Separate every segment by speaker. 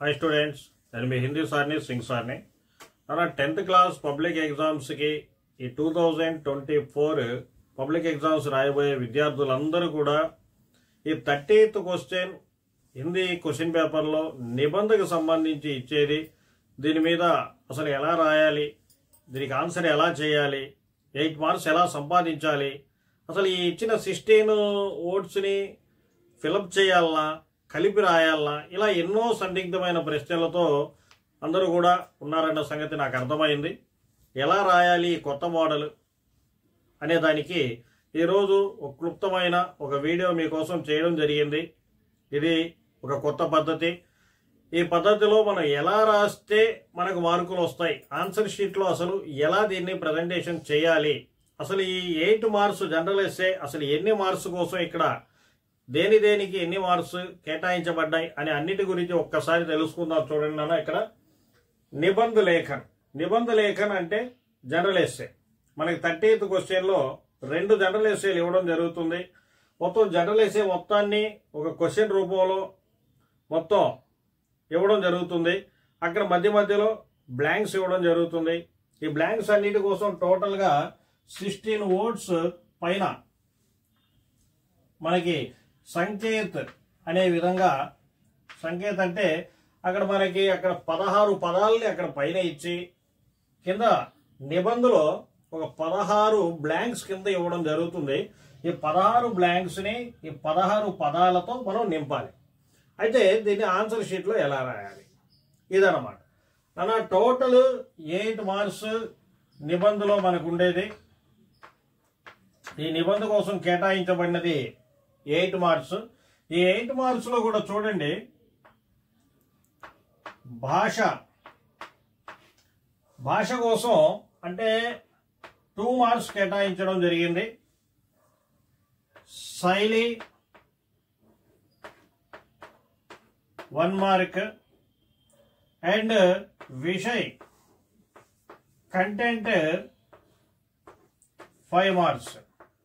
Speaker 1: hi students నేను మీ హిందీ సార్ని సింగ్ సార్ని మన టెన్త్ క్లాస్ పబ్లిక్ ఎగ్జామ్స్కి ఈ two thousand twenty four public exams రాయబోయే విద్యార్థులందరూ కూడా ఈ thirty eighth question Hindi question పేపర్లో నిబంధనకు సంబంధించి ఇచ్చేది దీని మీద అసలు ఎలా రాయాలి దీనికి ఆన్సర్ ఎలా చేయాలి ఎయిట్ మార్క్స్ ఎలా సంపాదించాలి అసలు ఈ ఇచ్చిన సిక్స్టీన్ ఓట్స్ని ఫిలప్ చేయాలనా కలిపి రాయాలనా ఇలా ఎన్నో సందిగ్ధమైన ప్రశ్నలతో అందరూ కూడా ఉన్నారన్న సంగతి నాకు అర్థమైంది ఎలా రాయాలి ఈ కొత్త మోడల్ అనే దానికి ఈరోజు ఒక క్లుప్తమైన ఒక వీడియో మీకోసం చేయడం జరిగింది ఇది ఒక కొత్త పద్ధతి ఈ పద్ధతిలో మనం ఎలా రాస్తే మనకు మార్కులు వస్తాయి ఆన్సర్ షీట్లో అసలు ఎలా దీన్ని ప్రజెంటేషన్ చేయాలి అసలు ఈ ఎయిట్ మార్క్స్ జనరల్ ఎస్సే అసలు ఎన్ని మార్క్స్ కోసం ఇక్కడ దేని దేనికి ఎన్ని మార్క్స్ కేటాయించబడ్డాయి అనే అన్నిటి గురించి ఒక్కసారి తెలుసుకుందాం చూడండి నాన్న ఇక్కడ నిబంధ లేఖన్ నిబంధ లేఖన్ అంటే జనరల్ ఎస్సే మనకి థర్టీ ఎయిత్ క్వశ్చన్లో రెండు జనరల్ ఎస్సేలు ఇవ్వడం జరుగుతుంది మొత్తం జనరల్ ఎస్సే మొత్తాన్ని ఒక క్వశ్చన్ రూపంలో మొత్తం ఇవ్వడం జరుగుతుంది అక్కడ మధ్య మధ్యలో బ్లాంక్స్ ఇవ్వడం జరుగుతుంది ఈ బ్లాంక్స్ అన్నిటి కోసం టోటల్గా సిక్స్టీన్ ఓట్స్ పైన మనకి సంకేత్ అనే విధంగా సంకేత్ అంటే అక్కడ మనకి అక్కడ పదహారు పదాలని అక్కడ పైన ఇచ్చి కింద నిబంధనలో ఒక పదహారు బ్లాంక్స్ కింద ఇవ్వడం జరుగుతుంది ఈ పదహారు బ్లాంక్స్ ని ఈ పదహారు పదాలతో మనం నింపాలి అయితే దీన్ని ఆన్సర్ షీట్ లో ఎలా రాయాలి ఇదన్నమాట అలా టోటల్ ఎయిట్ మార్క్స్ నిబంధనలో మనకు ఉండేది ఈ నిబంధన కోసం కేటాయించబడినది ఎయిట్ మార్క్స్ ఈ ఎయిట్ మార్క్స్ లో కూడా చూడండి భాష భాష కోసం అంటే టూ మార్క్స్ కేటాయించడం జరిగింది శైలి వన్ మార్క్ అండ్ విషయ్ కంటెంట్ ఫైవ్ మార్క్స్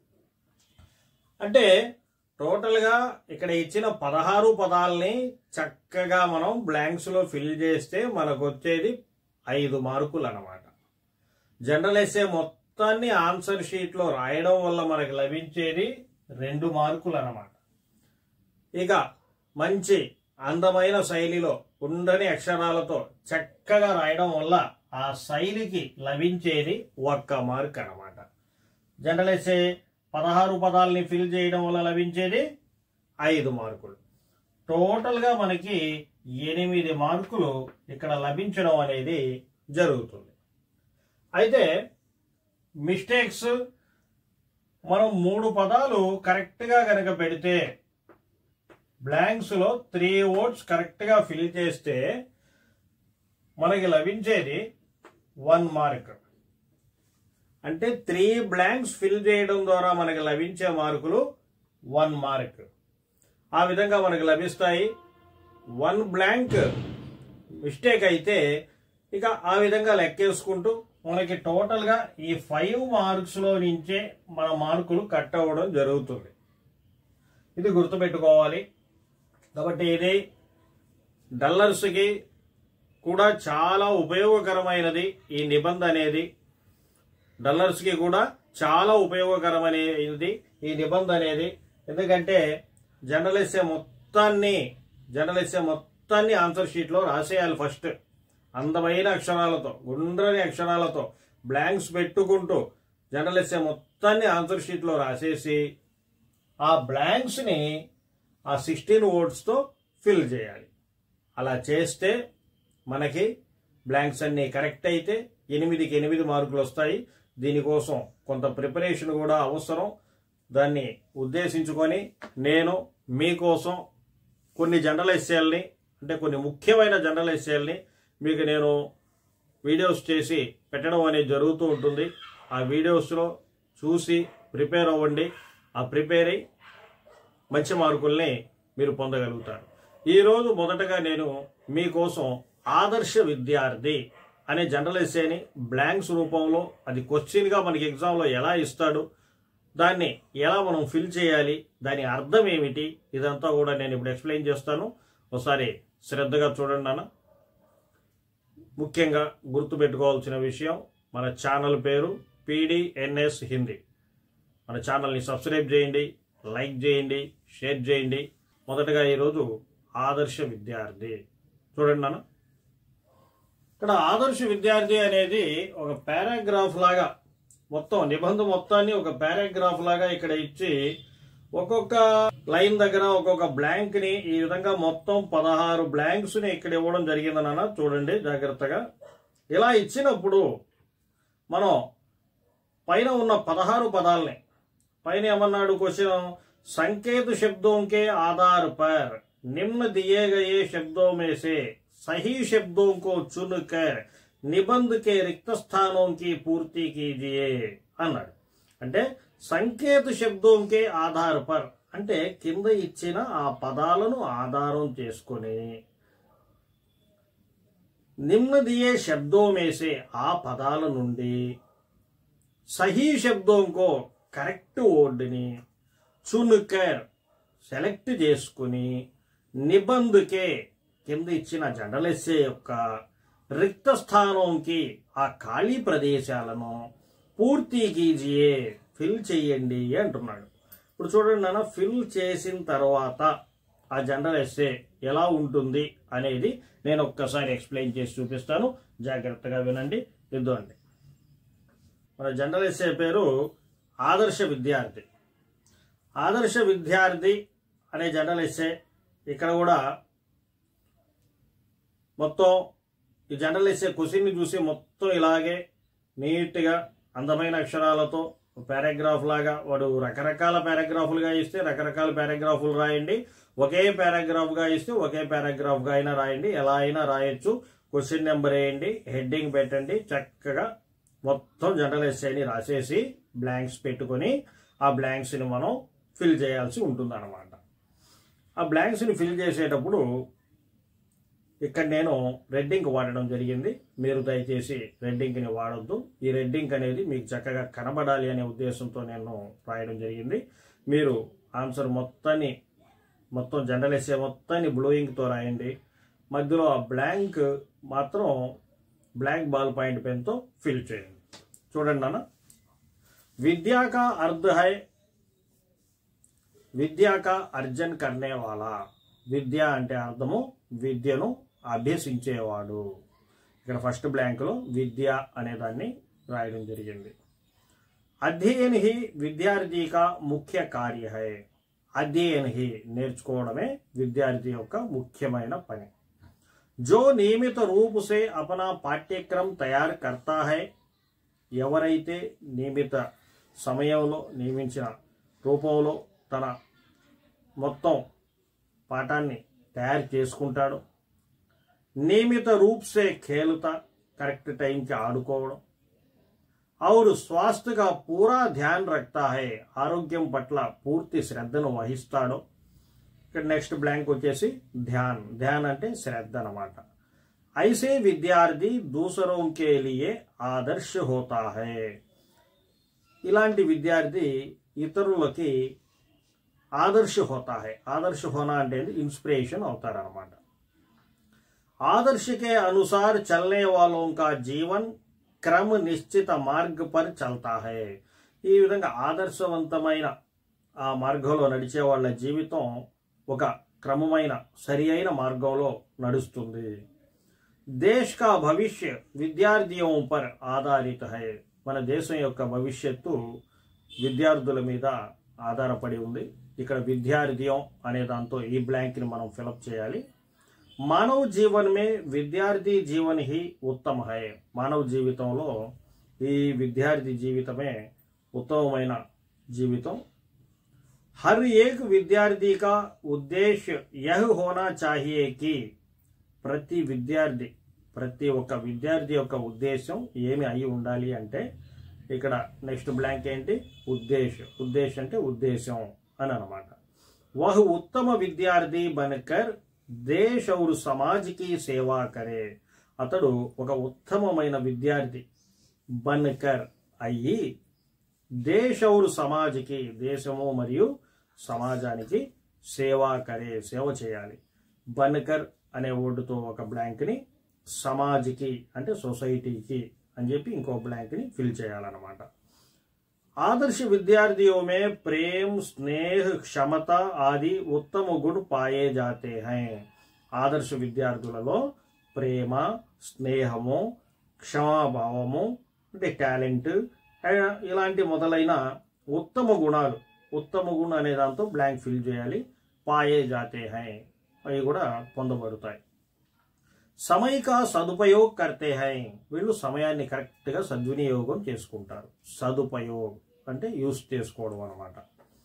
Speaker 1: అంటే టోటల్గా ఇక్కడ ఇచ్చిన పదహారు పదాలని చక్కగా మనం బ్లాంక్స్ లో ఫిల్ చేస్తే మనకు వచ్చేది ఐదు మార్కులు అన్నమాట జనరల్ ఎస్ఏ మొత్తాన్ని ఆన్సర్ షీట్ లో రాయడం వల్ల మనకు లభించేది రెండు మార్కులు అన్నమాట ఇక మంచి అందమైన శైలిలో ఉండని అక్షరాలతో చక్కగా రాయడం వల్ల ఆ శైలికి లభించేది ఒక్క మార్క్ అన్నమాట జనరల్ ఎస్ఏ పదహారు పదాలని ఫిల్ చేయడం వల్ల లభించేది ఐదు మార్కులు టోటల్గా మనకి ఎనిమిది మార్కులు ఇక్కడ లభించడం అనేది జరుగుతుంది అయితే మిస్టేక్స్ మనం మూడు పదాలు కరెక్ట్గా కనుక పెడితే బ్లాంక్స్లో త్రీ ఓట్స్ కరెక్ట్గా ఫిల్ చేస్తే మనకి లభించేది వన్ మార్క్ అంటే త్రీ బ్లాంక్స్ ఫిల్ చేయడం ద్వారా మనకి లభించే మార్కులు వన్ మార్క్ ఆ విధంగా మనకు లభిస్తాయి వన్ బ్లాంక్ మిస్టేక్ అయితే ఇక ఆ విధంగా లెక్కేసుకుంటూ మనకి టోటల్గా ఈ ఫైవ్ మార్క్స్లో నుంచే మన మార్కులు కట్ అవ్వడం జరుగుతుంది ఇది గుర్తుపెట్టుకోవాలి కాబట్టి ఇది డల్లర్స్కి కూడా చాలా ఉపయోగకరమైనది ఈ నిబంధన అనేది డల్లర్స్కి కూడా చాలా ఉపయోగకరమైనది ఈ నిబంధన అనేది ఎందుకంటే జనరల్ ఎస్ఏ మొత్తాన్ని జనరల్ ఎస్ఏ మొత్తాన్ని ఆన్సర్ షీట్లో రాసేయాలి ఫస్ట్ అందమైన అక్షరాలతో గుండ్రని అక్షరాలతో బ్లాంక్స్ పెట్టుకుంటూ జనరల్ ఎస్ఏ మొత్తాన్ని ఆన్సర్ షీట్లో రాసేసి ఆ బ్లాంక్స్ని ఆ సిక్స్టీన్ వర్డ్స్తో ఫిల్ చేయాలి అలా చేస్తే మనకి బ్లాంక్స్ అన్ని కరెక్ట్ అయితే ఎనిమిదికి ఎనిమిది మార్కులు వస్తాయి దీనికోసం కొంత ప్రిపరేషన్ కూడా అవసరం దాన్ని ఉద్దేశించుకొని నేను మీకోసం కొన్ని జనరల్ ఎస్ఏల్ని అంటే కొన్ని ముఖ్యమైన జనరల్ ఎస్ఏల్ని మీకు నేను వీడియోస్ చేసి పెట్టడం అనేది జరుగుతూ ఉంటుంది ఆ వీడియోస్లో చూసి ప్రిపేర్ అవ్వండి ఆ ప్రిపేర్ అయ్యి మంచి మార్కుల్ని మీరు పొందగలుగుతారు ఈరోజు మొదటగా నేను మీకోసం ఆదర్శ విద్యార్థి అనే జనరల్ ఎస్సేని బ్లాంక్స్ రూపంలో అది క్వశ్చన్గా మనకి ఎగ్జామ్లో ఎలా ఇస్తాడు దాన్ని ఎలా మనం ఫిల్ చేయాలి దాని అర్థం ఏమిటి ఇదంతా కూడా నేను ఇప్పుడు ఎక్స్ప్లెయిన్ చేస్తాను ఒకసారి శ్రద్ధగా చూడండి నాన్న ముఖ్యంగా గుర్తుపెట్టుకోవాల్సిన విషయం మన ఛానల్ పేరు పీడిఎన్ఎస్ హిందీ మన ఛానల్ని సబ్స్క్రైబ్ చేయండి లైక్ చేయండి షేర్ చేయండి మొదటగా ఈరోజు ఆదర్శ విద్యార్థి చూడండి నాన్న ఇక్కడ ఆదర్శ విద్యార్థి అనేది ఒక పారాగ్రాఫ్ లాగా మొత్తం నిబంధన మొత్తాన్ని ఒక పారాగ్రాఫ్ లాగా ఇక్కడ ఇచ్చి ఒక్కొక్క లైన్ దగ్గర ఒక్కొక్క బ్లాంక్ ని ఈ విధంగా మొత్తం పదహారు బ్లాంక్స్ ని ఇక్కడ ఇవ్వడం జరిగింది నాన్న చూడండి జాగ్రత్తగా ఇలా ఇచ్చినప్పుడు మనం పైన ఉన్న పదహారు పదాలని పైన ఏమన్నాడు క్వశ్చన్ संकेत शब्दों के आधार पर निम्न दिए गए शब्दों में से सही शब्दों को चुनकर निबंध के रिक्त स्थानों की पूर्ति कीजिए అన్నాడు అంటే సంకేత శబ్దం కే ఆధార్ పర్ అంటే కింద ఇచ్చిన ఆ పదాలను ఆధారం చేసుకొని నిమ్న దియే శబ్దం మేసే ఆ పదాల నుండి సహీ శబ్దంకో కరెక్ట్ వర్డ్ని చునుకర్ సెలెక్ట్ చేసుకుని నిబంధకే కింద ఇచ్చిన జండలెస్సే యొక్క రిక్త స్థానంకి ఆ ఖాళీ ప్రదేశాలను పూర్తి కీజియే ఫిల్ చేయండి అంటున్నాడు ఇప్పుడు చూడండి నాన్న ఫిల్ చేసిన తర్వాత ఆ జనరల్ ఎస్సే ఎలా ఉంటుంది అనేది నేను ఒక్కసారి ఎక్స్ప్లెయిన్ చేసి చూపిస్తాను జాగ్రత్తగా వినండి ఇద్దండి మన జనరల్ ఎస్సే పేరు ఆదర్శ విద్యార్థి ఆదర్శ విద్యార్థి అనే జనరల్ ఎస్సే ఇక్కడ కూడా మొత్తం ఈ జనరల్ ఎస్సే క్వశ్చన్ని చూసి మొత్తం ఇలాగే నీట్గా అందమైన అక్షరాలతో పారాగ్రాఫ్ లాగా వాడు రకరకాల పారాగ్రాఫులుగా ఇస్తే రకరకాల పారాగ్రాఫులు రాయండి ఒకే పారాగ్రాఫ్గా ఇస్తే ఒకే పారాగ్రాఫ్గా అయినా రాయండి ఎలా అయినా రాయొచ్చు క్వశ్చన్ నెంబర్ వేయండి హెడ్డింగ్ పెట్టండి చక్కగా మొత్తం జనరల్ ఎస్ఐని రాసేసి బ్లాంక్స్ పెట్టుకొని ఆ బ్లాంక్స్ని మనం ఫిల్ చేయాల్సి ఉంటుంది అనమాట ఆ బ్లాంక్స్ని ఫిల్ చేసేటప్పుడు ఇక్కడ నేను రెడ్ ఇంక్ వాడడం జరిగింది మీరు దయచేసి రెడ్ ఇంక్ని వాడొద్దు ఈ రెడ్ ఇంక్ అనేది మీకు చక్కగా కనబడాలి అనే ఉద్దేశంతో నేను రాయడం జరిగింది మీరు ఆన్సర్ మొత్తాన్ని మొత్తం జనరల్ ఎస్ఏ మొత్తాన్ని బ్లూ ఇంక్తో రాయండి మధ్యలో ఆ బ్లాంక్ మాత్రం బ్లాంక్ బాల్ పాయింట్ పెన్తో ఫిల్ చేయండి చూడండి నాన్న విద్యా కా అర్ధ హై విద్యా కా అర్జన్ కర్నే వాలా విద్య అంటే అర్థము విద్యను అభ్యసించేవాడు ఇక్కడ ఫస్ట్ బ్లాంక్లో విద్య అనే దాన్ని రాయడం జరిగింది అధ్యయన్ హి విద్యార్థి కా ముఖ్య కార్య హై అధ్యయన్ హి నేర్చుకోవడమే విద్యార్థి యొక్క ముఖ్యమైన పని జో నియమిత రూపు సే అపనా పాఠ్యక్రమం తయారు కర్తా హై ఎవరైతే నియమిత సమయంలో నియమించిన రూపంలో తన మొత్తం పాఠాన్ని తయారు చేసుకుంటాడు నియమిత రూప్ సే ఖేలుతా కరెక్ట్ టైంకి ఆడుకోవడం ఔరు స్వాస్థ్యగా పూరా ధ్యాన్ రక్తా హై ఆరోగ్యం పట్ల పూర్తి శ్రద్ధను వహిస్తాడు ఇక్కడ నెక్స్ట్ బ్లాంక్ వచ్చేసి ధ్యాన్ ధ్యాన్ అంటే శ్రద్ధ అనమాట ఐసే విద్యార్థి దూసరోं के लिए ఆదర్శ హోతా హై ఇలాంటి విద్యార్థి ఇతరులకి ఆదర్శ హోతా హై ఆదర్శ హోనా అంటే ఇన్స్పిరేషన్ అవుతారనమాట आदर्श के अनुसार चलने वालों का जीवन క్రమ నిశ్చిత మార్గ పర్ చల్తా హై ఈ విధంగా ఆదర్శవంతమైన ఆ మార్గంలో నడిచే వాళ్ళ జీవితం ఒక క్రమమైన సరి అయిన మార్గంలో నడుస్తుంది దేశ్ కా భవిష్య విద్యార్థియోं పర్ ఆధారిత హై మన దేశం యొక్క భవిష్యత్తు విద్యార్థుల మీద ఆధారపడి ఉంది ఇక్కడ విద్యార్థియం అనే దాంతో ఈ బ్లాంక్ని మనం ఫిలప్ చేయాలి మానవ జీవన్ మే విద్యార్థి జీవన్ హి ఉత్తమ హై మానవ జీవితంలో ఈ విద్యార్థి జీవితమే ఉత్తమమైన జీవితం हर एक विद्यार्थी का उद्देश्य यह होना चाहिए कि ప్రతి విద్యార్థి ప్రతి ఒక్క విద్యార్థి యొక్క ఉద్దేశం ఏమి అయి ఉండాలి అంటే ఇక్కడ నెక్స్ట్ బ్లాంక్ ఏంటి ఉద్దేశం ఉద్దేశం అంటే ఉద్దేశం అని అనమాట వహ్ ఉత్తమ విద్యార్థి బనకర్ దేశ్ ఔర్ సమాజ్కి సేవా కరే అతడు ఒక ఉత్తమమైన విద్యార్థి బన్కర్ అయ్యి దేశ్ ఔర్ సమాజ్కి దేశము మరియు సమాజానికి సేవా కరే సేవ చేయాలి బన్కర్ అనే వర్డ్తో ఒక బ్లాంక్ని సమాజ్కి అంటే సొసైటీకి అని చెప్పి ఇంకో బ్లాంక్ని ఫిల్ చేయాలన్నమాట आदर्श विद्यार्थियों में प्रेम स्नेह क्षमता आदि उत्तम गुण पाए जाते हैं ఆదర్శ విద్యార్థులలో ప్రేమ స్నేహము క్షమాభావము అంటే టాలెంట్ ఇలాంటి మొదలైన ఉత్తమ గుణాలు ఉత్తమ గుణ అనే దాంతో బ్లాంక్ ఫిల్ చేయాలి పాయే జాతే హై అవి కూడా పొందబడతాయి సమయక సదుపయోగ్ కర్తే హై వీళ్ళు సమయాన్ని కరెక్ట్గా సద్వినియోగం చేసుకుంటారు సదుపయోగ్ అంటే యూస్ చేసుకోవడం అనమాట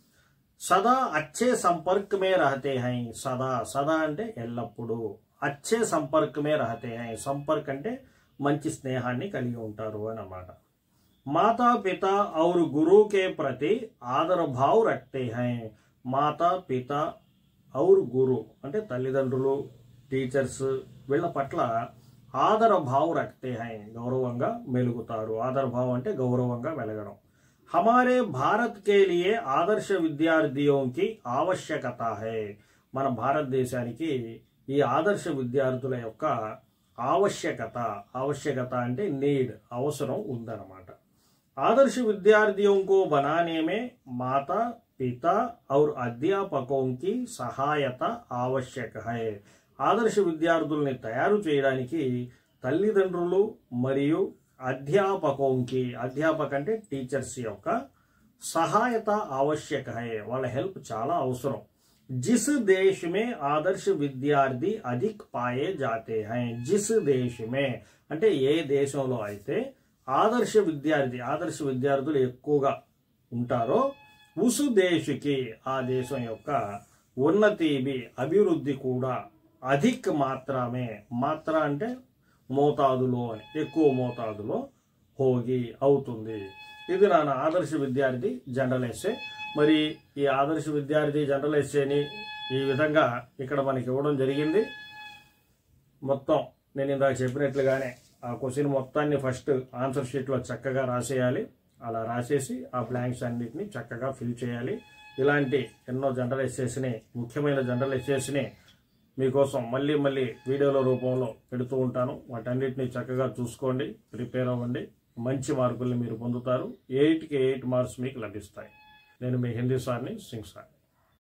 Speaker 1: సదా అచ్చే సంపర్క్ మే రహతే హై సదా సదా అంటే ఎల్లప్పుడూ అచ్చే సంపర్క్ మే రహతే హై సంపర్క్ అంటే మంచి స్నేహాన్ని కలిగి ఉంటారు అన్నమాట మాతా పిత और गुरु के प्रति ఆదర భావ్ రఖతే హై మాతా పిత ఔర్ గురు అంటే తల్లిదండ్రులు టీచర్స్ వీళ్ళ పట్ల ఆదర భావ్ రఖతే హై గౌరవంగా మెలుగుతారు ఆదర భావం అంటే గౌరవంగా వెలగడం हमारे भारत के लिए ఆదర్శ విద్యార్థిयों की ఆవశ్యకత హై మన భారతదేశానికి ఈ ఆదర్శ విద్యార్థుల యొక్క ఆవశ్యకత ఆవశ్యకత అంటే నీడ్ అవసరం ఉందన్నమాట आदर्श विद्यार्थियों को बनाने में माता पिता और అధ్యాపकों की సహాయత ఆవశ్యక హై ఆదర్శ విద్యార్థుల్ని తయారు చేయడానికి తల్లిదండ్రులు మరియు అధ్యాపకంకి అధ్యాపక అంటే టీచర్స్ యొక్క సహాయత ఆవశ్యక హై వాళ్ళ హెల్ప్ చాలా అవసరం जिस देश में ఆదర్శ విద్యార్థి అధిక్ పాయే జాతే హై జిస్ దేశ్ మే అంటే ఏ దేశంలో అయితే ఆదర్శ విద్యార్థి ఆదర్శ విద్యార్థులు ఎక్కువగా ఉంటారో ఉసు దేశకి ఆ దేశం యొక్క ఉన్నతి బి అభివృద్ధి కూడా అధిక్ మాత్రమే మాత్ర అంటే మోతాదులో అని ఎక్కువ మోతాదులో హోగి అవుతుంది ఇది నా ఆదర్శ విద్యార్థి జనరల్ ఎస్సే మరి ఈ ఆదర్శ విద్యార్థి జనరల్ ఎస్సేని ఈ విధంగా ఇక్కడ మనకి ఇవ్వడం జరిగింది మొత్తం నేను ఇందాక చెప్పినట్లుగానే ఆ క్వశ్చన్ మొత్తాన్ని ఫస్ట్ ఆన్సర్ షీట్లో చక్కగా రాసేయాలి అలా రాసేసి ఆ బ్లాంక్స్ అన్నిటిని చక్కగా ఫిల్ చేయాలి ఇలాంటి ఎన్నో జనరల్ ఎస్సేస్ని ముఖ్యమైన జనరల్ ఎస్సేస్ని మీకోసం మళ్ళీ మళ్ళీ వీడియోల రూపంలో పెడుతూ ఉంటాను వాటన్నిటిని చక్కగా చూసుకోండి ప్రిపేర్ అవ్వండి మంచి మార్కుల్ని మీరు పొందుతారు ఎయిట్కి ఎయిట్ మార్క్స్ మీకు లభిస్తాయి నేను మీ హిందీ సార్ని సింగ్ సార్